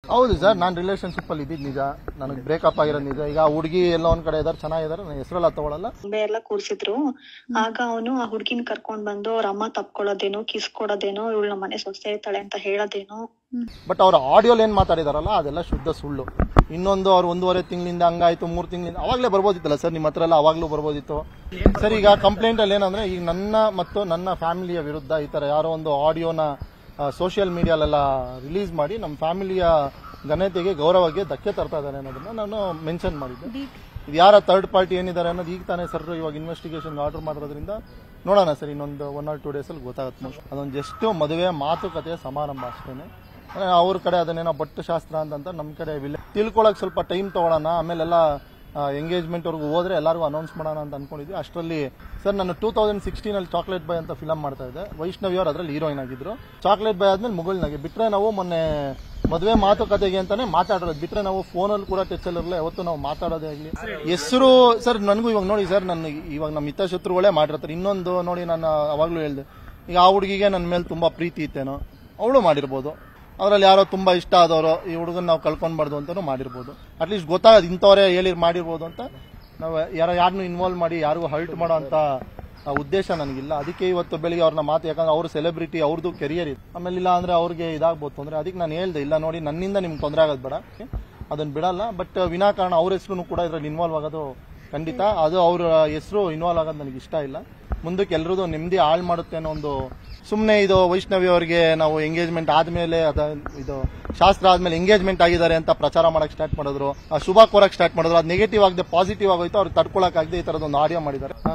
ಹೌದು ಸರ್ ನಾನು ರಿಲೇಶನ್ಶಿಪ್ ಅಲ್ಲಿ ಇದ್ದಿದ್ದು ನಿಜ ನನಗೆ ಬ್ರೇಕಪ್ ಆಗಿರೋದು ನಿಜ ಈಗ ಆ ಹುಡುಗಿ ಎಲ್ಲ ಒಂದ್ ಕಡೆ ಇದಾರೆ ಚೆನ್ನಾಗಿದ್ದಾರೆ ನನ್ನ ಹೆಸರೆಲ್ಲ ತಗೊಳಲ್ಲ ಬೊಂಬೆ ಎಲ್ಲ ಕೂರ್ಸಿದ್ರು ಆಗ ಅವನು ಆ ಹುಡ್ಗಿನ್ ಕರ್ಕೊಂಡ್ ಬಂದು ಅವ್ರ ಅಮ್ಮ ತಪ್ಕೊಳ್ಳೋದೇನೋ ಕಿಸ್ ಕೊಡೋದೇನೋ ಇವಳು ನಮ್ಮ ಮನೆ ಸೊಸೆ ಇರ್ತಾಳೆ ಅಂತ ಹೇಳೋದೇನೋ ಬಟ್ ಅವ್ರ ಆಡಿಯೋಲಿ ಏನ್ ಮಾತಾಡಿದಾರಲ್ಲ ಅದೆಲ್ಲ ಶುದ್ಧ ಸುಳ್ಳು ಇನ್ನೊಂದು ಅವ್ರು ಒಂದೂವರೆ ತಿಂಗಳಿಂದ ಹಂಗಾಯ್ತು ಮೂರು ತಿಂಗಳಿಂದ ಅವಾಗಲೇ ಬರ್ಬೋದಿತ್ತಲ್ಲ ಸರ್ ನಿಮ್ಮ ಹತ್ರ ಎಲ್ಲ ಅವಾಗ್ಲೂ ಬರ್ಬೋದಿತ್ತು ಸರ್ ಈಗ ಕಂಪ್ಲೇಂಟ್ ಅಲ್ಲಿ ಏನಂದ್ರೆ ಈಗ ನನ್ನ ಮತ್ತು ನನ್ನ ಫ್ಯಾಮಿಲಿಯ ವಿರುದ್ಧ ಈ ತರ ಯಾರೋ ಒಂದು ಆಡಿಯೋನ ಸೋಷಿಯಲ್ ಮೀಡಿಯಾಲೆಲ್ಲ ರಿಲೀಸ್ ಮಾಡಿ ನಮ್ಮ ಫ್ಯಾಮಿಲಿಯ ಘನತೆಗೆ ಗೌರವಕ್ಕೆ ಧಕ್ಕೆ ತರ್ತಾ ಇದ್ದಾರೆ ಅನ್ನೋದನ್ನ ನಾನು ಮೆನ್ಷನ್ ಮಾಡಿದ್ದೆ ಇದು ಯಾರ ಥರ್ಡ್ ಪಾರ್ಟಿ ಏನಿದ್ದಾರೆ ಅನ್ನೋದು ಈಗ ತಾನೇ ಸರ್ ಇವಾಗ ಇನ್ವೆಸ್ಟಿಗೇಷನ್ ಆರ್ಡರ್ ಮಾಡಿರೋದ್ರಿಂದ ನೋಡೋಣ ಸರ್ ಇನ್ನೊಂದು ಒನ್ ಆರ್ ಟೂ ಡೇಸಲ್ಲಿ ಗೊತ್ತಾಗುತ್ತೆ ಮೋಸ್ಟ್ ಅದೊಂದು ಜಸ್ಟ್ ಮದುವೆ ಮಾತುಕತೆಯ ಸಮಾರಂಭ ಅಷ್ಟೇನೆ ಅಂದ್ರೆ ಅವ್ರ ಕಡೆ ಅದನ್ನೇನೋ ಬಟ್ಟು ಶಾಸ್ತ್ರ ಅಂತಂತ ನಮ್ಮ ಕಡೆ ವಿಲೆ ತಿಳ್ಕೊಳಕ್ ಸ್ವಲ್ಪ ಟೈಮ್ ತಗೊಳ್ಳೋಣ ಆಮೇಲೆಲ್ಲ ಎಂಗೇಜ್ಮೆಂಟ್ ವರ್ಗು ಹೋದ್ರೆ ಎಲ್ಲರಿಗೂ ಅನೌನ್ಸ್ ಮಾಡೋಣ ಅಂತ ಅನ್ಕೊಂಡಿದ್ವಿ ಅಷ್ಟರಲ್ಲಿ ಸರ್ ನಾನು ಟೂ ತೌಸಂಡ್ ಸಿಕ್ಸ್ಟೀನ್ ಅಲ್ಲಿ ಚಾಕ್ಲೇಟ್ ಬಾಯ್ ಅಂತ ಫಿಲಮ್ ಮಾಡ್ತಾ ಇದ್ದೆ ವೈಷ್ಣವಿ ಅವ್ರು ಅದ್ರಲ್ಲಿ ಹೀರೋಯಿನ್ ಆಗಿದ್ರು ಚಾಕ್ಲೇಟ್ ಬಾಯ್ ಆದ್ಮೇಲೆ ಮುಗುಳ್ನಾಗೆ ಬಿಟ್ರೆ ನಾವು ಮೊನ್ನೆ ಮದುವೆ ಮಾತುಕತೆಗೆ ಅಂತಾನೆ ಮಾತಾಡೋದು ಬಿಟ್ರೆ ನಾವು ಫೋನಲ್ಲಿ ಕೂಡ ಟಚ್ ಅಲ್ಲಿರಲ್ಲ ಯಾವತ್ತು ನಾವು ಮಾತಾಡೋದೇ ಆಗಲಿ ಹೆಸರು ಸರ್ ನನಗೂ ಇವಾಗ ನೋಡಿ ಸರ್ ನನ್ನ ಇವಾಗ ನಮ್ಮ ಹಿತಶತ್ರುಗಳೇ ಮಾಡಿರ್ತಾರೆ ಇನ್ನೊಂದು ನೋಡಿ ನಾನು ಅವಾಗ್ಲೂ ಹೇಳ್ದೆ ಈಗ ಆ ಹುಡುಗಿಗೆ ನನ್ನ ಮೇಲೆ ತುಂಬಾ ಪ್ರೀತಿ ಇತ್ತೇನೋ ಅವಳು ಮಾಡಿರ್ಬೋದು ಅದ್ರಲ್ಲಿ ಯಾರೋ ತುಂಬಾ ಇಷ್ಟ ಆದವರು ಈ ಹುಡುಗನ್ ನಾವು ಕಳ್ಕೊಂಡ್ಬಾರ್ದು ಅಂತಾನು ಮಾಡಿರ್ಬೋದು ಅಟ್ಲೀಸ್ಟ್ ಗೊತ್ತಾಗದು ಇಂಥವ್ರೆ ಹೇಳಿ ಮಾಡಿರ್ಬೋದು ಅಂತ ನಾವು ಯಾರೋ ಯಾರನ್ನೂ ಇನ್ವಾಲ್ವ್ ಮಾಡಿ ಯಾರಿಗೂ ಹರ್ಟ್ ಮಾಡೋ ಅಂತ ಆ ಉದ್ದೇಶ ನನಗಿಲ್ಲ ಅದಕ್ಕೆ ಇವತ್ತು ಬೆಳಿಗ್ಗೆ ಅವ್ರನ್ನ ಮಾತು ಯಾಕಂದ್ರೆ ಅವ್ರ ಸೆಲೆಬ್ರಿಟಿ ಅವ್ರದ್ದು ಕೆರಿಯರ್ ಇದೆ ಆಮೇಲೆ ಇಲ್ಲ ಅಂದ್ರೆ ಅವ್ರಿಗೆ ಇದಾಗ್ಬೋದು ತೊಂದರೆ ಅದಕ್ಕೆ ನಾನು ಹೇಳ್ದೆ ಇಲ್ಲ ನೋಡಿ ನನ್ನಿಂದ ನಿಮ್ಗೆ ತೊಂದರೆ ಆಗೋದು ಬೇಡ ಅದನ್ನ ಬಿಡಲ್ಲ ಬಟ್ ವಿನಾಕಾರಣ ಅವ್ರ ಹೆಸರು ಕೂಡ ಇದ್ರಲ್ಲಿ ಇನ್ವಾಲ್ವ್ ಆಗೋದು ಖಂಡಿತ ಅದು ಅವ್ರ ಹೆಸರು ಇನ್ವಾಲ್ವ್ ಆಗೋದು ನನಗೆ ಇಷ್ಟ ಇಲ್ಲ ಮುಂದಕ್ಕೆ ಎಲ್ರದ್ದು ನೆಮ್ಮದಿ ಹಾಳು ಮಾಡುತ್ತೆ ಅನ್ನೋ ಒಂದು ಸುಮ್ಮನೆ ಇದು ವೈಷ್ಣವಿ ಅವರಿಗೆ ನಾವು ಎಂಗೇಜ್ಮೆಂಟ್ ಆದ್ಮೇಲೆ ಅದ ಇದು ಶಾಸ್ತ್ರ ಆದ್ಮೇಲೆ ಎಂಗೇಜ್ಮೆಂಟ್ ಆಗಿದ್ದಾರೆ ಅಂತ ಪ್ರಚಾರ ಮಾಡಕ್ ಸ್ಟಾರ್ಟ್ ಮಾಡಿದ್ರು ಆ ಶುಭ ಕೋರಕ್ ಸ್ಟಾರ್ಟ್ ಮಾಡಿದ್ರು ಅದು ನೆಗೆಟಿವ್ ಆಗದೆ ಪಾಸಿಟಿವ್ ಆಗೋಯ್ತು ಅವ್ರಿಗೆ ತಡ್ಕೊಳಕ್ ಆಗದೆ ಈ ತರದೊಂದು ಆಡಿಯೋ ಮಾಡಿದ್ದಾರೆ ಹಾ.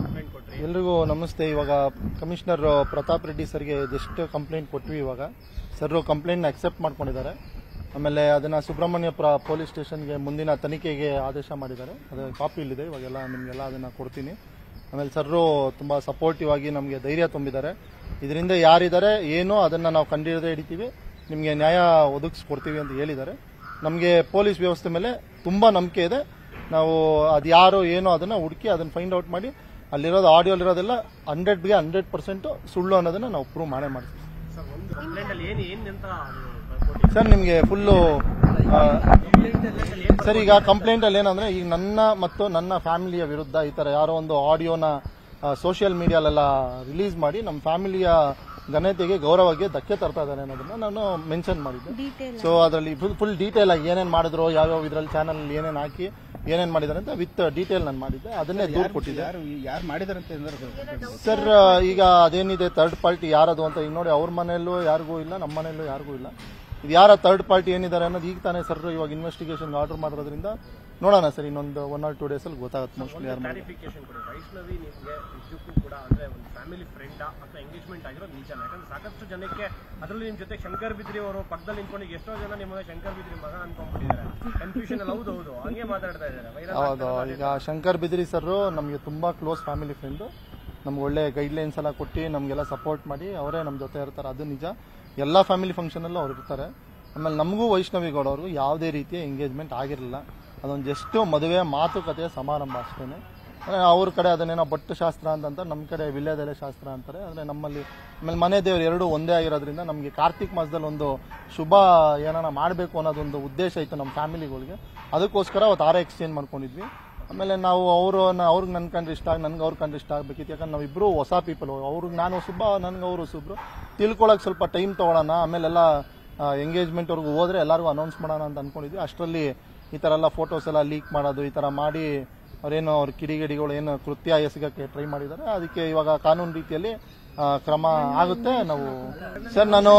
ಎಲ್ರಿಗೂ ನಮಸ್ತೆ ಇವಾಗ ಕಮಿಷನರ್ ಪ್ರತಾಪ್ ರೆಡ್ಡಿ ಸರ್ಗೆ ಜಸ್ಟ್ ಕಂಪ್ಲೇಂಟ್ ಕೊಟ್ವಿ ಇವಾಗ ಸರ್ ಕಂಪ್ಲೇಂಟ್ ಅಕ್ಸೆಪ್ಟ್ ಮಾಡ್ಕೊಂಡಿದ್ದಾರೆ ಆಮೇಲೆ ಅದನ್ನ ಸುಬ್ರಹ್ಮಣ್ಯ ಪೊಲೀಸ್ ಸ್ಟೇಷನ್ಗೆ ಮುಂದಿನ ತನಿಖೆಗೆ ಆದೇಶ ಮಾಡಿದ್ದಾರೆ ಅದು ಕಾಪಿ ಇಲ್ಲಿದೆ ಇವಾಗೆಲ್ಲ ನಿಮಗೆಲ್ಲ ಅದನ್ನ ಕೊಡ್ತೀನಿ ಆಮೇಲೆ ಸರ್ರು ತುಂಬಾ ಸಪೋರ್ಟಿವ್ ಆಗಿ ನಮಗೆ ಧೈರ್ಯ ತುಂಬಿದ್ದಾರೆ ಇದರಿಂದ ಯಾರಿದ್ದಾರೆ ಏನು ಅದನ್ನ ನಾವು ಕಂಡಿಡದೆ ಹಿಡಿತೀವಿ ನಿಮಗೆ ನ್ಯಾಯ ಒದಗಿಸ್ಕೊಡ್ತೀವಿ ಅಂತ ಹೇಳಿದ್ದಾರೆ ನಮಗೆ ಪೊಲೀಸ್ ವ್ಯವಸ್ಥೆ ಮೇಲೆ ತುಂಬಾ ನಂಬಿಕೆ ಇದೆ ನಾವು ಅದು ಯಾರು ಏನೋ ಅದನ್ನ ಹುಡುಕಿ ಅದನ್ನ ಫೈಂಡ್ ಔಟ್ ಮಾಡಿ ಅಲ್ಲಿರೋದು ಆಡಿಯೋಲಿರೋದೆಲ್ಲ ಹಂಡ್ರೆಡ್ಗೆ ಹಂಡ್ರೆಡ್ ಪರ್ಸೆಂಟ್ ಸುಳ್ಳು ಅನ್ನೋದನ್ನ ನಾವು ಪ್ರೂವ್ ಮಾಡೇ ಮಾಡ್ತೀವಿ ಸರ್ ಒಂದು ಕಂಪ್ಲೇಂಟ್ ಅಲ್ಲಿ ಏನು ಏನು ಅಂತ ಸರ್ ನಿಮಗೆ ಫುಲ್ಲು ಸರ್ ಈಗ ಕಂಪ್ಲೇಂಟ್ ಅಲ್ಲಿ ಏನಂದ್ರೆ ಈಗ ನನ್ನ ಮತ್ತು ನನ್ನ ಫ್ಯಾಮಿಲಿಯ ವಿರುದ್ಧ ಈ ತರ ಯಾರೋ ಒಂದು ಆಡಿಯೋನ ಸೋಷಿಯಲ್ ಮೀಡಿಯಾಲೆಲ್ಲ ರಿಲೀಸ್ ಮಾಡಿ ನಮ್ಮ ಫ್ಯಾಮಿಲಿಯ ಘನತೆಗೆ ಗೌರವಕ್ಕೆ ಧಕ್ಕೆ ತರ್ತಾ ಇದ್ದಾರೆ ಅನ್ನೋದನ್ನ ನಾನು ಮೆನ್ಷನ್ ಮಾಡಿದ್ದೆ ಸೊ ಅದರಲ್ಲಿ ಫುಲ್ ಫುಲ್ ಡೀಟೇಲ್ ಆಗಿ ಏನೇನ್ ಮಾಡಿದ್ರು ಯಾವ್ಯಾವ ಇದ್ರಲ್ಲಿ ಚಾನಲ್ ಏನೇನ್ ಹಾಕಿ ಏನೇನ್ ಮಾಡಿದ್ದಾರೆ ಅಂತ ವಿತ್ ಡೀಟೇಲ್ ನಾನು ಮಾಡಿದ್ದೆ ಅದನ್ನೇ ದೂರು ಕೊಟ್ಟಿದ್ದೆ ಯಾರು ಯಾರು ಮಾಡಿದಾರೆ ಅಂತ ಏನಾದ್ರು ಸರ್ ಈಗ ಅದೇನಿದೆ ಥರ್ಡ್ ಪಾರ್ಟಿ ಯಾರದು ಅಂತ ಈಗ ನೋಡಿ ಅವ್ರ ಮನೆಯಲ್ಲೂ ಯಾರಿಗೂ ಇಲ್ಲ ನಮ್ಮ ಮನೆಯಲ್ಲೂ ಯಾರಿಗೂ ಇಲ್ಲ ಇದು ಯಾರ ಥರ್ಡ್ ಪಾರ್ಟಿ ಏನಿದ್ದಾರೆ ಅನ್ನೋದು ಈಗ ತಾನೇ ಸರ್ ಇವಾಗ ಇನ್ವೆಸ್ಟಿಗೇಷನ್ ಆರ್ಡರ್ ಮಾಡಿರೋದ್ರಿಂದ ನೋಡೋಣ ಸರ್ ಇನ್ನೊಂದು ಒನ್ ಆರ್ ಟೂ ಡೇಸಲ್ಲಿ ಗೊತ್ತಾಗುತ್ತೆ ಮೋಸ್ಟ್ಲಿ ಯಾರು ಮಾಡಿದ್ದಾರೆ ಕ್ಲಾರಿಫಿಕೇಶನ್ ಕೊಡಿ ವೈಷ್ಣವಿ ನಿಮಗೆ ನಿಜಕ್ಕೂ ಕೂಡ ಅಂದ್ರೆ ಒಂದು ಫ್ಯಾಮಿಲಿ ಫ್ರೆಂಡ್ ಅಥವಾ ಎಂಗೇಜ್ಮೆಂಟ್ ಆಗಿರೋದು ನಿಜ ಯಾಕಂದ್ರೆ ಸಾಕಷ್ಟು ಜನಕ್ಕೆ ಅದರಲ್ಲೂ ನಿಮ್ ಜೊತೆ ಶಂಕರ್ ಬಿದ್ರಿ ಅವರು ಪಕ್ಕದಲ್ಲಿ ನಿಂತ್ಕೊಂಡು ಈಗ ಎಷ್ಟೋ ಜನ ನಿಮ್ಮ ಶಂಕರ್ ಬಿದ್ರಿ ಮಗ ಅನ್ಕೊಂಡ್ಬಿಟ್ಟಿದ್ದಾರೆ ಕನ್ಫ್ಯೂಷನ್ ಅಲ್ಲಿ ಹೌದು ಹೌದು ಹಂಗೆ ಮಾತಾಡ್ತಾ ಇದ್ದಾರೆ ವೈರಲ್ ಹೌದು ಈಗ ಶಂಕರ್ ಬಿದ್ರಿ ಸರ್ ನಮಗೆ ತುಂಬಾ ಕ್ಲೋಸ್ ಫ್ಯಾಮಿಲಿ ಫ್ರೆಂಡು ನಮ್ಗೆ ಒಳ್ಳೆ ಗೈಡ್ಲೈನ್ಸ್ ಎಲ್ಲ ಕೊಟ್ಟು ನಮಗೆಲ್ಲ ಸಪೋರ್ಟ್ ಮಾಡಿ ಅವರೇ ನಮ್ಮ ಜೊತೆ ಇರ್ತಾರೆ ಅದು ನಿಜ ಎಲ್ಲ ಫ್ಯಾಮಿಲಿ ಫಂಕ್ಷನಲ್ಲೂ ಅವ್ರು ಇರ್ತಾರೆ ಆಮೇಲೆ ನಮಗೂ ವೈಷ್ಣವಿ ಗೌಡ ಅವ್ರಿಗೂ ಯಾವುದೇ ರೀತಿಯ ಎಂಗೇಜ್ಮೆಂಟ್ ಆಗಿರಲಿಲ್ಲ ಅದೊಂದು ಜಸ್ಟ್ ಮದುವೆ ಮಾತುಕತೆಯ ಸಮಾರಂಭ ಅಷ್ಟೇನೆ ಅಂದ್ರೆ ಅವ್ರ ಕಡೆ ಅದನ್ನೇನೋ ಬಟ್ಟು ಶಾಸ್ತ್ರ ಅಂತಂತ ನಮ್ಮ ಕಡೆ ವಿಳ್ಯದೆಲೆ ಶಾಸ್ತ್ರ ಅಂತಾರೆ ಅಂದ್ರೆ ನಮ್ಮಲ್ಲಿ ಆಮೇಲೆ ಮನೆ ದೇವರು ಎರಡು ಒಂದೇ ಆಗಿರೋದ್ರಿಂದ ನಮಗೆ ಕಾರ್ತಿಕ್ ಮಾಸದಲ್ಲಿ ಒಂದು ಶುಭ ಏನಾನ ಮಾಡಬೇಕು ಅನ್ನೋದೊಂದು ಉದ್ದೇಶ ಇತ್ತು ನಮ್ಮ ಫ್ಯಾಮಿಲಿಗಳಿಗೆ ಅದಕ್ಕೋಸ್ಕರ ಅವತ್ತು ಆರ ಎಕ್ಸ್ಚೇಂಜ್ ಮಾಡ್ಕೊಂಡಿದ್ವಿ ಆಮೇಲೆ ನಾವು ಅವರು ಅವ್ರಿಗೆ ನನ್ನ ಕಂಡ್ರೆ ಇಷ್ಟ ಆಗಿ ನನ್ಗೆ ಅವ್ರ ಕಂಡ್ರೆ ಇಷ್ಟ ಆಗಬೇಕಿತ್ತು ಯಾಕಂದ್ರೆ ನಾವಿಬ್ರು ಹೊಸ ಪೀಪಲ್ ಅವ್ರಿಗೆ ನಾನು ಸುಬ್ಬ ನನ್ಗೆ ಅವರು ಸುಬ್ರು ತಿಳ್ಕೊಳಕ್ ಸ್ವಲ್ಪ ಟೈಮ್ ತಗೊಳ್ಳೋಣ ಆಮೇಲೆಲ್ಲ ಎಂಗೇಜ್ಮೆಂಟ್ ವರ್ಗು ಹೋದ್ರೆ ಎಲ್ಲರಿಗೂ ಅನೌನ್ಸ್ ಮಾಡೋಣ ಅಂತ ಅನ್ಕೊಂಡಿದ್ವಿ ಅಷ್ಟರಲ್ಲಿ ಈ ತರ ಎಲ್ಲ ಫೋಟೋಸ್ ಎಲ್ಲ ಲೀಕ್ ಮಾಡೋದು ಈ ತರ ಮಾಡಿ ಅವ್ರೇನು ಅವ್ರ ಕಿಡಿಗೇಡಿಗಳು ಏನು ಕೃತ್ಯ ಎಸಗಕ್ಕೆ ಟ್ರೈ ಮಾಡಿದ್ದಾರೆ ಅದಕ್ಕೆ ಇವಾಗ ಕಾನೂನು ರೀತಿಯಲ್ಲಿ ಆ, ಕ್ರಮ ಆಗುತ್ತೆ ನಾವು ಸರ್ ನಾನು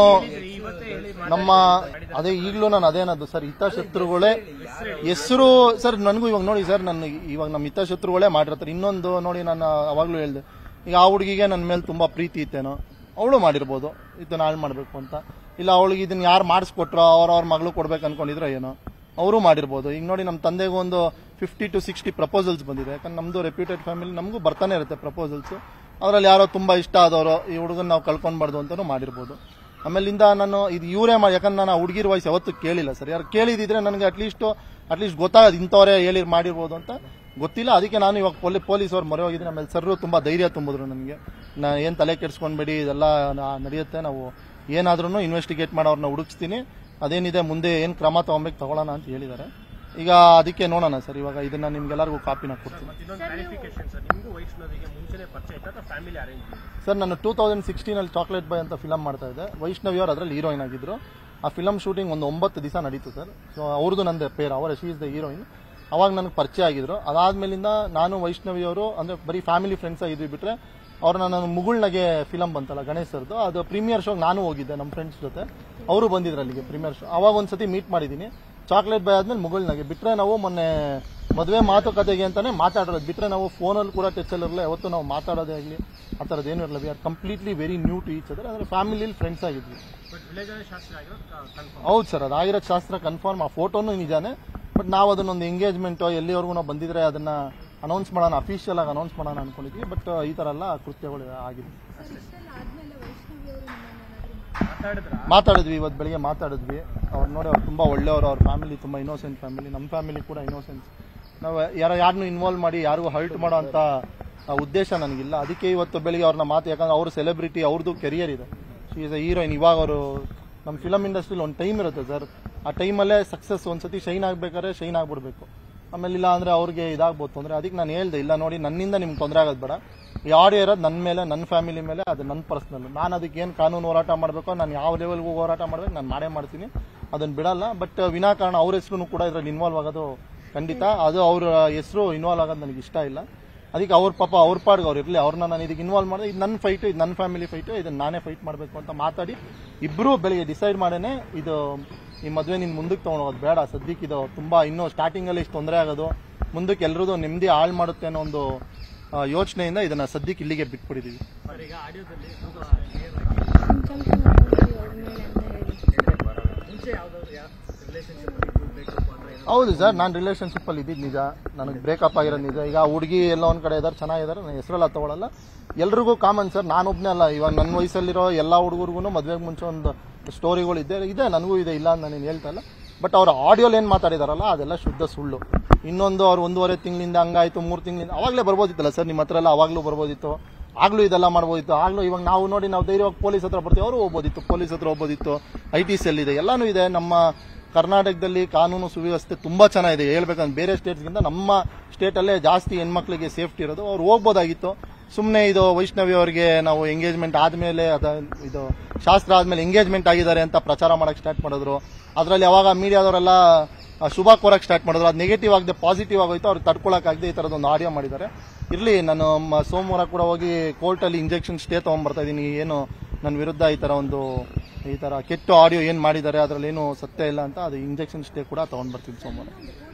ನಮ್ಮ ಅದೇ ಈಗಲೂ ನಾನು ಅದೇನದು ಸರ್ ಹಿತಶತ್ರುಗಳೇ ಹೆಸರು ಸರ್ ನನಗೂ ಇವಾಗ ನೋಡಿ ಸರ್ ನನ್ನ ಇವಾಗ ನಮ್ಮ ಹಿತಶತ್ರುಗಳೇ ಮಾಡಿರ್ತಾರೆ ಇನ್ನೊಂದು ನೋಡಿ ನಾನು ಅವಾಗ್ಲೂ ಹೇಳ್ದೆ ಈಗ ಆ ಹುಡುಗಿಗೆ ನನ್ನ ಮೇಲೆ ತುಂಬಾ ಪ್ರೀತಿ ಇತ್ತೇನೋ ಅವಳು ಮಾಡಿರ್ಬೋದು ಇದನ್ನ ಹಾಳು ಮಾಡಬೇಕು ಅಂತ ಇಲ್ಲ ಅವಳಿಗೆ ಇದನ್ನ ಯಾರು ಮಾಡಿಸ್ಕೊಟ್ರೋ ಅವ್ರ ಅವ್ರ ಮಗಳು ಕೊಡ್ಬೇಕು ಅನ್ಕೊಂಡಿದ್ರೋ ಏನೋ ಅವರು ಮಾಡಿರ್ಬೋದು ಈಗ ನೋಡಿ ನಮ್ಮ ತಂದೆಗೂ ಒಂದು ಫಿಫ್ಟಿ ಟು ಸಿಕ್ಸ್ಟಿ ಪ್ರಪೋಸಲ್ಸ್ ಬಂದಿದೆ ಯಾಕಂದ್ರೆ ನಮ್ದು ರೆಪ್ಯೂಟೆಡ್ ಫ್ಯಾಮಿಲಿ ನಮಗೂ ಬರ್ತಾನೆ ಇರುತ್ತೆ ಪ್ರಪೋಸಲ್ಸ್ ಅದರಲ್ಲಿ ಯಾರೋ ತುಂಬಾ ಇಷ್ಟ ಆದವರು ಈ ಹುಡುಗನ್ ನಾವು ಕಳ್ಕೊಂಡ್ಬಾರ್ದು ಅಂತಾನು ಮಾಡಿರ್ಬೋದು ಆಮೇಲಿಂದ ನಾನು ಇದು ಇವರೇ ಮಾಡಿ ಯಾಕಂದ್ರೆ ನಾನು ಆ ಹುಡುಗಿರ ವಾಯ್ಸ್ ಯಾವತ್ತೂ ಕೇಳಿಲ್ಲ ಸರ್ ಯಾರು ಕೇಳಿದಿದ್ರೆ ನನಗೆ ಅಟ್ಲೀಸ್ಟ್ ಅಟ್ಲೀಸ್ಟ್ ಗೊತ್ತಾಗದು ಇಂಥವರೇ ಹೇಳಿ ಮಾಡಿರ್ಬೋದು ಅಂತ ಗೊತ್ತಿಲ್ಲ ಅದಕ್ಕೆ ನಾನು ಇವಾಗ ಪೊಲಿ ಪೊಲೀಸ್ ಅವ್ರು ಮೊರೆ ಹೋಗಿದ್ದೀನಿ ಆಮೇಲೆ ಸರ್ರು ತುಂಬಾ ಧೈರ್ಯ ತುಂಬಿದ್ರು ನನಗೆ ನಾ ಏನು ತಲೆ ಕೆಡ್ಸ್ಕೊಂಡ್ಬೇಡಿ ಇದೆಲ್ಲ ನಾ- ನಡೆಯುತ್ತೆ ನಾವು ಏನಾದ್ರೂ ಇನ್ವೆಸ್ಟಿಗೇಟ್ ಮಾಡೋರ್ನ ಹುಡುಕ್ಸ್ತೀನಿ ಅದೇನಿದೆ ಮುಂದೆ ಏನು ಕ್ರಮ ತಗೊಬೇಕು ತಗೊಳ್ಳೋಣ ಅಂತ ಹೇಳಿದ್ದಾರೆ ಈಗ ಅದಕ್ಕೆ ನೋಡೋಣ ಸರ್ ಇವಾಗ ಇದನ್ನ ನಿಮ್ಗೆಲ್ಲರಿಗೂ ಕಾಪಿನ ಕೊಡ್ತೀನಿ ಮತ್ತೆ ಇನ್ನೊಂದು ಕ್ಲಾರಿಫಿಕೇಶನ್ ಸರ್ ನಿಮಗೂ ವೈಷ್ಣವಿಗೆ ಮುಂಚೆನೆ ಪರಿಚಯ ಇತ್ತು ಅಥವಾ ಫ್ಯಾಮಿಲಿ ಅರೇಂಜ್ ಸರ್ ನಾನು ಟೂ ತೌಸಂಡ್ ಸಿಕ್ಸ್ಟೀನಲ್ಲಿ ಚಾಕ್ಲೇಟ್ ಬಾಯ್ ಅಂತ ಫಿಲಮ್ ಮಾಡ್ತಾ ಇದ್ದೆ ವೈಷ್ಣವಿ ಅವರು ಅದರಲ್ಲಿ ಹೀರೋಯಿನ್ ಆಗಿದ್ರು ಆ ಫಿಲಮ್ ಶೂಟಿಂಗ್ ಒಂದು ಒಂಬತ್ತು ದಿವಸ ನಡೀತು ಸರ್ ಸೊ ಅವ್ರದ್ದು ನಂದೇ ಪೇರ್ ಅವರ ಶೀ ಇಸ್ ದ ಹೀರೋಯಿನ್ ಅವಾಗ ನನಗೆ ಪರಿಚಯ ಆಗಿದ್ರು ಅದಾದ್ಮೇಲಿಂದ ನಾನು ವೈಷ್ಣವಿ ಅವರು ಅಂದ್ರೆ ಬರೀ ಫ್ಯಾಮಿಲಿ ಫ್ರೆಂಡ್ಸ್ ಆಗಿದ್ವಿ ಬಿಟ್ರೆ ಅವ್ರನ್ನ ನಾನು ಮುಗುಳ್ನಗೆ ಫಿಲಮ್ ಬಂತಲ್ಲ ಗಣೇಶ್ ಸರ್ದು ಅದು ಪ್ರೀಮಿಯರ್ ಶೋಗೆ ನಾನು ಹೋಗಿದ್ದೆ ನಮ್ಮ ಫ್ರೆಂಡ್ಸ್ ಜೊತೆ ಅವರು ಬಂದಿದ್ರು ಅಲ್ಲಿಗೆ ಪ್ರೀಮಿಯರ್ ಶೋ ಅವಾಗ ಒಂದ್ಸತಿ ಮೀಟ್ ಮಾಡಿದ್ದೀನಿ ಚಾಕ್ಲೇಟ್ ಬಾಯ್ ಆದ್ಮೇಲೆ ಮುಗುಳ್ನಗೆ ಬಿಟ್ರೆ ನಾವು ಮೊನ್ನೆ ಮದುವೆ ಮಾತುಕತೆಗೆ ಅಂತಾನೆ ಮಾತಾಡೋದು ಬಿಟ್ರೆ ನಾವು ಫೋನಲ್ಲಿ ಕೂಡ ಟಚಲ್ಲಿ ಇರಲ್ಲ ಯಾವತ್ತು ನಾವು ಮಾತಾಡೋದೇ ಆಗಲಿ ಆ ಥರದ್ದು ಏನೂ ಇರಲ್ಲ we are completely very new to each other ಅಂದ್ರೆ ಫ್ಯಾಮಿಲಿಲಿ ಫ್ರೆಂಡ್ಸ್ ಆಗಿದ್ವಿ ಬಟ್ ವಿಲೇಜ್ ಶಾಸ್ತ್ರ ಆಗಿರೋದು ಕನ್ಫರ್ಮ್ ಹೌದು ಸರ್ ಅದು ಆಗಿರೋ ಶಾಸ್ತ್ರ ಕನ್ಫರ್ಮ್ ಆ ಫೋಟೋನು ನಿಜಾನೇ ಬಟ್ ನಾವು ಅದನ್ನೊಂದು ಎಂಗೇಜ್ಮೆಂಟೋ ಎಲ್ಲಿವರೆಗೂ ನಾವು ಬಂದಿದ್ರೆ ಅದನ್ನ ಅನೌನ್ಸ್ ಮಾಡೋಣ ಅಫಿಷಿಯಲ್ ಆಗಿ ಅನೌನ್ಸ್ ಮಾಡೋಣ ಅನ್ಕೊಂಡಿದ್ವಿ ಬಟ್ ಈ ಥರ ಎಲ್ಲ ಕೃತ್ಯಗಳು ಆಗಿದೆ ಮಾತಾಡಿದ್ರ ಮಾತಾಡಿದ್ವಿ ಇವತ್ತು ಬೆಳಿಗ್ಗೆ ಮಾತಾಡಿದ್ವಿ ಅವ್ರು ನೋಡಿ ಅವ್ರು ತುಂಬ ಒಳ್ಳೆಯವರು ಅವ್ರ ಫ್ಯಾಮಿಲಿ ತುಂಬ ಇನ್ನೋಸೆಂಟ್ ಫ್ಯಾಮಿಲಿ ನಮ್ಮ ಫ್ಯಾಮಿಲಿ ಕೂಡ ಇನ್ನೋಸೆಂಟ್ ನಾವು ಯಾರ ಯಾರನ್ನೂ ಇನ್ವಾಲ್ವ್ ಮಾಡಿ ಯಾರಿಗೂ ಹರ್ಟ್ ಮಾಡೋ ಅಂತ ಆ, ಉದ್ದೇಶ ನನಗಿಲ್ಲ ಅದಕ್ಕೆ ಇವತ್ತು ಬೆಳಿಗ್ಗೆ ಅವ್ರನ್ನ ಮಾತು ಯಾಕಂದ್ರೆ ಅವರು ಸೆಲೆಬ್ರಿಟಿ ಅವ್ರದ್ದು ಕೆರಿಯರ್ ಇದೆ ಶಿ ಇಸ್ ಅ ಹೀರೋಯಿನ್ ಇವಾಗ ಅವರು ನಮ್ಮ ಫಿಲಮ್ ಇಂಡಸ್ಟ್ರಿಲಿ ಒಂದು ಟೈಮ್ ಇರುತ್ತೆ ಸರ್ ಆ ಟೈಮಲ್ಲೇ ಸಕ್ಸಸ್ ಒಂದ್ಸತಿ ಶೈನ್ ಆಗ್ಬೇಕಾದ್ರೆ ಶೈನ್ ಆಗ್ಬಿಡ್ಬೇಕು ಆಮೇಲೆ ಇಲ್ಲ ಅಂದ್ರೆ ಅವ್ರಿಗೆ ಇದಾಗ್ಬೋದು ತೊಂದರೆ ಅದಕ್ಕೆ ನಾನು ಹೇಳ್ದೆ ಇಲ್ಲ ನೋಡಿ ನನ್ನಿಂದ ನಿಮ್ಗೆ ತೊಂದರೆ ಆಗೋದು ಬೇಡ ಈ ಆಡಿಯೋ ಇರೋದು ನನ್ನ ಮೇಲೆ ನನ್ನ ಫ್ಯಾಮಿಲಿ ಮೇಲೆ ಅದು ನನ್ನ ಪರ್ಸ್ನಲ್ ನಾನು ಅದಕ್ಕೆ ಏನು ಕಾನೂನು ಹೋರಾಟ ಮಾಡಬೇಕು ನಾನು ಯಾವ ಲೆವೆಲ್ಗೂ ಹೋರಾಟ ಮಾಡ್ಬೇಕು ನಾನು ಮಾಡೇ ಮಾಡ್ತೀನಿ ಅದನ್ನ ಬಿಡಲ್ಲ ಬಟ್ ವಿನಾಕಾರಣ ಅವ್ರ ಹೆಸರು ಕೂಡ ಇದರಲ್ಲಿ ಇನ್ವಾಲ್ವ್ ಆಗೋದು ಖಂಡಿತ ಅದು ಅವ್ರ ಹೆಸರು ಇನ್ವಾಲ್ವ್ ಆಗೋದು ನನಗೆ ಇಷ್ಟ ಇಲ್ಲ ಅದಕ್ಕೆ ಅವ್ರ ಪಾಪ ಅವ್ರ ಪಾಡ್ಗೆ ಅವ್ರು ಇರಲಿ ಅವ್ರನ್ನ ನಾನು ಇದಕ್ಕೆ ಇನ್ವಾಲ್ವ್ ಮಾಡಿದೆ ಇದು ನನ್ನ ಫೈಟು ಇದು ನನ್ನ ಫ್ಯಾಮಿಲಿ ಫೈಟು ಇದನ್ನ ನಾನೇ ಫೈಟ್ ಮಾಡಬೇಕು ಅಂತ ಮಾತಾಡಿ ಇಬ್ಬರು ಬೆಳಿಗ್ಗೆ ಡಿಸೈಡ್ ಮಾಡೇನೆ ಇದು ಈ ಮದುವೆ ನೀನು ಮುಂದಕ್ಕೆ ತೊಗೊಂಡೋಗೋದು ಬೇಡ ಸದ್ಯಕ್ಕೆ ಇದು ತುಂಬ ಇನ್ನೂ ಸ್ಟಾರ್ಟಿಂಗಲ್ಲಿ ಇಷ್ಟು ತೊಂದರೆ ಆಗೋದು ಮುಂದಕ್ಕೆ ಎಲ್ರದ್ದು ನೆಮ್ಮದಿ ಹಾಳು ಮಾಡುತ್ತೆ ಅನ್ನೋ ಒಂದು ಆ, ಯೋಚನೆಯಿಂದ ಇದನ್ನ ಸದ್ಯಕ್ಕೆ ಇಲ್ಲಿಗೆ ಬಿಟ್ಬಿಟ್ಟಿದ್ದೀವಿ ಸರ್ ಈಗ ಆಡಿಯೋದಲ್ಲಿ ಮುಂಚೆ ಯಾವ್ದಾದ್ರು ರಿಲೇಶನ್ಶಿಪ್ ಬ್ರೇಕಪ್ ಅಂದ್ರೆ ಏನೋ ಹೌದು ಸರ್ ನಾನು ರಿಲೇಶನ್ಶಿಪ್ ಅಲ್ಲಿ ಇದ್ದಿದ್ದು ನಿಜ ನನಗೆ ಬ್ರೇಕಪ್ ಆಗಿರೋದು ನಿಜ ಈಗ ಹುಡುಗಿ ಎಲ್ಲ ಒಂದ್ ಕಡೆ ಇದಾರೆ ಚೆನ್ನಾಗಿದ್ದಾರೆ ನಾನು ಹೆಸರೆಲ್ಲ ತಗೊಳಲ್ಲ ಎಲ್ರಿಗೂ ಕಾಮನ್ ಸರ್ ನಾನೊಬ್ನೇ ಅಲ್ಲ ಇವಾಗ ನನ್ನ ವಯಸ್ಸಲ್ಲಿರೋ ಎಲ್ಲ ಹುಡುಗರಿಗೂ ಮದುವೆಗೆ ಮುಂಚೆ ಒಂದು ಸ್ಟೋರಿಗಳು ಇದೆ ಇದೆ ನನಗೂ ಇದೆ ಇಲ್ಲ ಅಂತ ನಾನು ಹೇಳ್ತಾ ಇಲ್ಲ ಬಟ್ ಅವ್ರ ಆಡಿಯೋಲಿ ಏನು ಮಾತಾಡಿದಾರಲ್ಲ ಅದೆಲ್ಲ ಶುದ್ಧ ಸುಳ್ಳು ಇನ್ನೊಂದು ಅವ್ರು ಒಂದೂವರೆ ತಿಂಗಳಿಂದ ಹಂಗಾಯ್ತು ಮೂರು ತಿಂಗಳಿಂದ ಅವಾಗಲೇ ಬರ್ಬೋದಿತ್ತಲ್ಲ ಸರ್ ನಿಮ್ಮ ಹತ್ರ ಎಲ್ಲ ಅವಾಗಲೂ ಬರ್ಬೋದಿತ್ತು ಆಗ್ಲೂ ಇದೆಲ್ಲ ಮಾಡ್ಬೋದಿತ್ತು ಆಗ್ಲೂ ಇವಾಗ ನಾವು ನೋಡಿ ನಾವು ಧೈರ್ಯವಾಗಿ ಪೊಲೀಸ್ ಹತ್ರ ಬರ್ತೀವಿ ಅವರು ಹೋಗ್ಬೋದಿತ್ತು ಪೊಲೀಸ್ ಹತ್ರ ಹೋಗ್ಬೋದಿತ್ತು ಐ ಟಿ ಸೆಲ್ ಇದೆ ಎಲ್ಲಾನು ಇದೆ ನಮ್ಮ ಕರ್ನಾಟಕದಲ್ಲಿ ಕಾನೂನು ಸುವ್ಯವಸ್ಥೆ ತುಂಬಾ ಚೆನ್ನಾಗಿದೆ ಹೇಳ್ಬೇಕಂದ್ರೆ ಬೇರೆ ಸ್ಟೇಟ್ಸ್ಗಿಂತ ನಮ್ಮ ಸ್ಟೇಟಲ್ಲೇ ಜಾಸ್ತಿ ಹೆಣ್ಮಕ್ಳಿಗೆ ಸೇಫ್ಟಿ ಇರೋದು ಅವ್ರು ಹೋಗ್ಬೋದಾಗಿತ್ತು ಸುಮ್ಮನೆ ಇದು ವೈಷ್ಣವಿ ಅವರಿಗೆ ನಾವು ಎಂಗೇಜ್ಮೆಂಟ್ ಆದಮೇಲೆ ಅದ ಇದು ಶಾಸ್ತ್ರ ಆದಮೇಲೆ ಎಂಗೇಜ್ಮೆಂಟ್ ಆಗಿದ್ದಾರೆ ಅಂತ ಪ್ರಚಾರ ಮಾಡಕ್ಕೆ ಸ್ಟಾರ್ಟ್ ಮಾಡಿದ್ರು ಅದರಲ್ಲಿ ಅವಾಗ ಮೀಡಿಯಾದವರೆಲ್ಲ ಶುಭ ಕೋರಕ್ಕೆ ಸ್ಟಾರ್ಟ್ ಮಾಡಿದ್ರು ಅದು ನೆಗೆಟಿವ್ ಆಗದೆ ಪಾಸಿಟಿವ್ ಆಗೋಯ್ತು ಅವ್ರು ತಡ್ಕೊಳಕ್ಕಾಗದೆ ಈ ಥರದೊಂದು ಆಡಿಯೋ ಮಾಡಿದ್ದಾರೆ ಇರಲಿ ನಾನು ಮ- ಸೋಮವಾರ ಕೂಡ ಹೋಗಿ ಕೋರ್ಟಲ್ಲಿ ಇಂಜೆಕ್ಷನ್ ಸ್ಟೇ ತೊಗೊಂಬರ್ತಾ ಇದ್ದೀನಿ ಏನು ನನ್ನ ವಿರುದ್ಧ ಈ ಥರ ಒಂದು ಈ ಥರ ಕೆಟ್ಟ ಆಡಿಯೋ ಏನು ಮಾಡಿದ್ದಾರೆ ಅದರಲ್ಲಿ ಏನು ಸತ್ಯ ಇಲ್ಲ ಅಂತ ಅದು ಇಂಜೆಕ್ಷನ್ ಸ್ಟೇ ಕೂಡ ತೊಗೊಂಡ್ಬರ್ತೀನಿ ಸೋಮವಾರ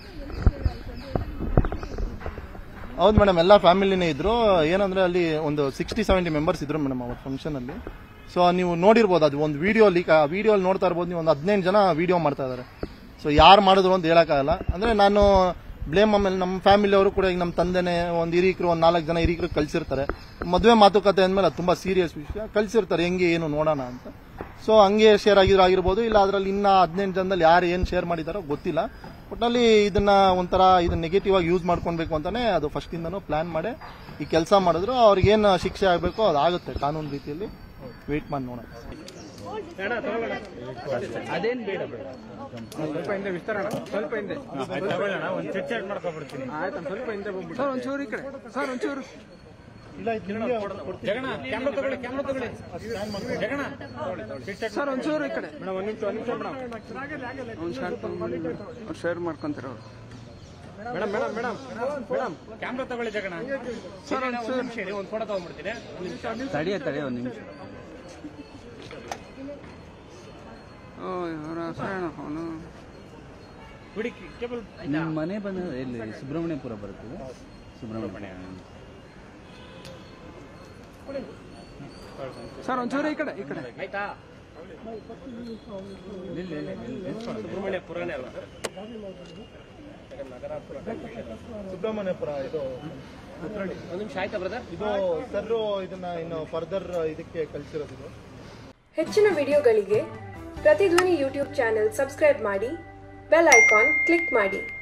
ಹೌದು ಮೇಡಮ್ ಎಲ್ಲ ಫ್ಯಾಮಿಲಿನೇ ಇದ್ರು ಏನಂದ್ರೆ ಅಲ್ಲಿ ಒಂದು ಸಿಕ್ಸ್ಟಿ ಸೆವೆಂಟಿ ಮೆಂಬರ್ಸ್ ಇದ್ರು ಮೇಡಮ್ ಅವತ್ತು ಫಂಕ್ಷನ್ ಅಲ್ಲಿ ಸೊ ನೀವು ನೋಡಿರ್ಬೋದು ಅದು ಒಂದು ವಿಡಿಯೋ ಲೀಕ್ ಆ ವಿಡಿಯೋ ನೋಡ್ತಾ ಇರ್ಬೋದು ನೀವು ಒಂದು ಹದಿನೆಂಟು ಜನ ವಿಡಿಯೋ ಮಾಡ್ತಾ ಇದ್ದಾರೆ ಸೊ ಯಾರು ಮಾಡಿದ್ರು ಅಂತ ಹೇಳಕ್ಕಾಗಲ್ಲ ಅಂದ್ರೆ ನಾನು ಬ್ಲೇಮ್ ಆಮೇಲೆ ನಮ್ಮ ಫ್ಯಾಮಿಲಿ ಅವರು ಕೂಡ ಈಗ ನಮ್ಮ ತಂದೆನೇ ಒಂದು ಹಿರೀಕರು ಒಂದು ನಾಲ್ಕು ಜನ ಹಿರೀಕರು ಕಳ್ಸಿರ್ತಾರೆ ಮದುವೆ ಮಾತುಕತೆ ಅಂದಮೇಲೆ ಅದು ತುಂಬಾ ಸೀರಿಯಸ್ ವಿಷಯ ಕಳ್ಸಿರ್ತಾರೆ ಹೆಂಗೆ ಏನು ನೋಡೋಣ ಅಂತ ಸೊ ಹಂಗೆ ಶೇರ್ ಆಗಿರೋ ಆಗಿರ್ಬೋದು ಇಲ್ಲ ಅದರಲ್ಲಿ ಇನ್ನ ಹದಿನೆಂಟು ಜನದಲ್ಲಿ ಯಾರು ಏನು ಶೇರ್ ಮಾಡಿದಾರೋ ಗೊತ್ತಿಲ್ಲ ಒಟ್ನಲ್ಲಿ ಇದನ್ನ ಒಂಥರ ಇದನ್ನ ನೆಗೆಟಿವ್ ಆಗಿ ಯೂಸ್ ಮಾಡ್ಕೊಳ್ಬೇಕು ಅಂತಾನೆ ಅದು ಫಸ್ಟ್ ಇಂದನೂ ಪ್ಲಾನ್ ಮಾಡಿ ಈ ಕೆಲಸ ಮಾಡಿದ್ರು ಅವ್ರಿಗೇನು ಶಿಕ್ಷೆ ಆಗಬೇಕು ಅದು ಆಗುತ್ತೆ ಕಾನೂನು ರೀತಿಯಲ್ಲಿ ವೇಟ್ ಮಾಡಿ ನೋಡೋಣ ಅದೇನ್ ಬೇಡ ಬೇಡ ಸ್ವಲ್ಪ ಹಿಂದೆ ವಿಸ್ತರಣ ಸ್ವಲ್ಪ ಹಿಂದೆ ಒಂದು ಚಿಟ್ ಚಾಟ್ ಮಾಡ್ಕೊಬಿಡ್ತೀನಿ ಆಯ್ತು ಒಂದ್ ಸ್ವಲ್ಪ ಹಿಂದೆ ಬಂದ್ಬಿಟ್ಟು ಸರ್ ಒಂಚೂರು ಈ ಕಡೆ ಸರ್ ಒಂಚೂರು ಜಗಣ ಕ್ಯಾಮ್ರಾ ತಗೊಳ್ಳಿ ಕ್ಯಾಮ್ರಾ ತಗೊಳ್ಳಿ ಜಗಣ ಸರ್ ಒಂಚೂರು ಈ ಕಡೆ ಮೇಡಮ್ ಒಂದ್ ನಿಮಿಷ ಒಂದ್ ನಿಮಿಷ ಮೇಡಮ್ ಅವ್ನು ಶೇರ್ ಅವ್ರು ಶೇರ್ ಮಾಡ್ಕೊಂತಾರೆ ಅವ್ರು madam madam madam madam camera ತಗೊಳ್ಳಿ ಜಗಣ ಸರ್ ಒಂದು ನಿಮಿಷ ಇರಿ ಒಂದು ಫೋಟೋ ತಗೊಂಡ್ಬಿಡ್ತೀನಿ ಒಂದು ನಿಮಿಷ ತಡಿಯ ತಡಿಯ ಒಂದು ನಿಮಿಷ ಓ ಅವರ ಹೆಸರೇನು ಅವನು ಬಿಡಿ ಕೇಬಲ್ ನಿಮ್ಮ ಮನೆ ಬಂದ ಎಲ್ಲಿ ಸುಬ್ರಹ್ಮಣ್ಯಪುರ ಬರ್ತದೆ ಸುಬ್ರಹ್ಮಣ್ಯ ಸರ್ ಒಂಚೂರು ಈ ಕಡೆ ಈ ಕಡೆ ಆಯ್ತಾ ಸುಬ್ರಹ್ಮಣ್ಯಪುರನೇ ಅಲ್ಲ ಸುಬ್ರಹ್ಮಣ್ಯಪುರ ಇದು ಒಂದು ನಿಮಿಷ ಆಯ್ತಾ ಬ್ರದರ್ ಇದು ಸರ್ ಇದನ್ನ ಇನ್ನು ಫರ್ದರ್ ಇದಕ್ಕೆ ಕಳ್ಸಿರೋದು ಇದು ಹೆಚ್ಚಿನ ವಿಡಿಯೋಗಳಿಗೆ ಪ್ರತಿಧ್ವನಿ ಯೂಟ್ಯೂಬ್ ಚಾನೆಲ್ ಸಬ್ಸ್ಕ್ರೈಬ್ ಮಾಡಿ ಬೆಲ್ ಐಕಾನ್ ಕ್ಲಿಕ್ ಮಾಡಿ